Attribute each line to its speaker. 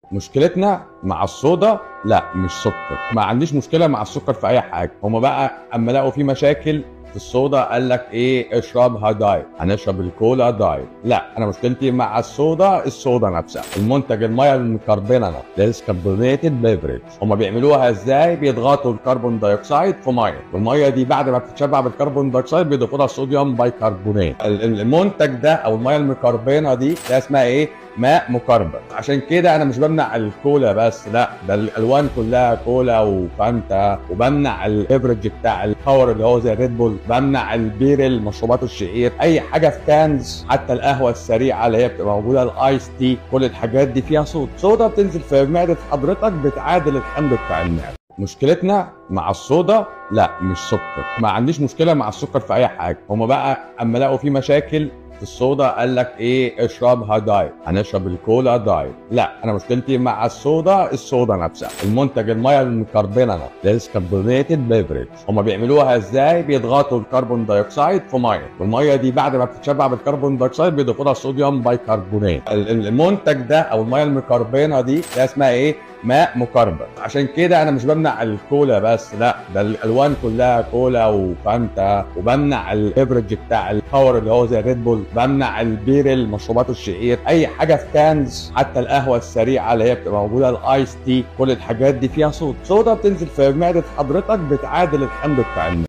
Speaker 1: مشكلتنا مع الصودا لا مش سكر ما عنديش مشكله مع السكر في اي حاجه هما بقى اما لقوا في مشاكل في الصودا قال لك ايه اشربها دايت هنشرب الكولا دايت لا انا مشكلتي مع الصودا الصودا نفسها المنتج الميه المكربنه نفسها الكربونيتد بيفريج هما بيعملوها ازاي بيضغطوا الكربون دايوكسيد في ميه والميه دي بعد ما بتتشبع بالكربون دايوكسيد بيضيفوا لها صوديوم بايكربونات ال- ال- المنتج ده او الميه المكربنه دي ده اسمها ايه ماء مكربن عشان كده انا مش بمنع الكولا بس لا ده الالوان كلها كولا وفانتا وبمنع الافرج بتاع الباور اللي هو زي الريد بول بمنع البير المشروبات الشعير اي حاجه في كانز حتى القهوه السريعه اللي هي بتبقى موجوده الايس تي كل الحاجات دي فيها صودا صودا بتنزل في معده حضرتك بتعادل الحمض بتاع المعده مشكلتنا مع الصودا لا مش سكر ما عنديش مشكله مع السكر في اي حاجه هما بقى اما لقوا في مشاكل في الصودا قال لك ايه اشربها دايت هنشرب الكولا دايت لا انا مشكلتي مع الصودا الصودا نفسها المنتج الميه المكربنه نفسها الكربونيتد بيفريج هما بيعملوها ازاي بيضغطوا الكربون دايوكسيد في ميه والميه دي بعد ما بتتشبع بالكربون دايوكسيد بيضيفوا لها صوديوم بايكربونات ال- ال- المنتج ده او الميه المكربنه دي ده اسمها ايه ماء مكربن عشان كده انا مش بمنع الكولا بس لا ده الالوان كلها كولا وفانتا وبمنع الافرج بتاع الباور اللي هو زي الريد بول بمنع البير المشروبات الشعير اي حاجه في كانز حتى القهوه السريعه اللي هي بتبقى موجوده الايس تي كل الحاجات دي فيها صودا صودا بتنزل في معده حضرتك بتعادل الحمض بتاع المعده